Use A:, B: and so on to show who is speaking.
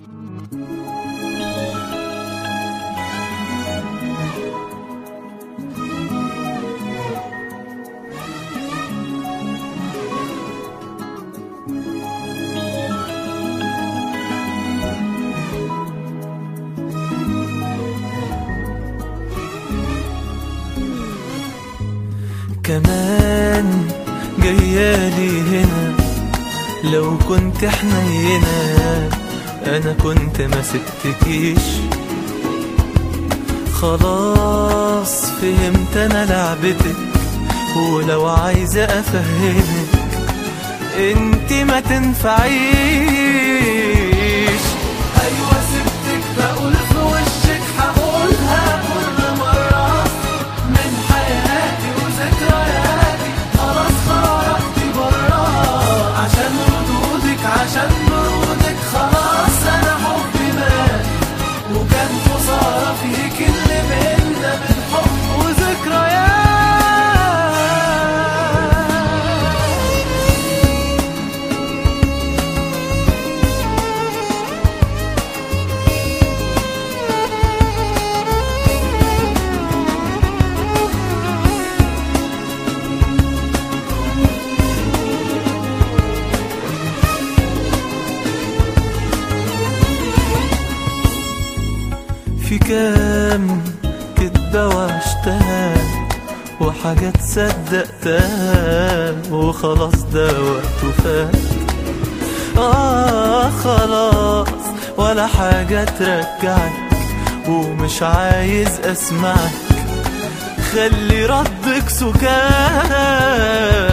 A: كمان جيالي هنا لو كنت حنينة انا كنت ما سبتكيش خلاص فهمت انا لعبتك ولو عايزة افهمك انت ما تنفعيش ايوه سبتك بقول في وشك هقولها كل مرة من حياتي وذكرياتي خلاص خرجتي برا عشان ردودك عشان برودك خلاص انا حبي مات وكان خسارة فيك اللي بينا من حب وذكريات في كام كدبة وعشتها وحاجات صدقتها وخلاص ده وقته فات آه خلاص ولا حاجة ترجعك ومش عايز أسمعك خلي ردك سكات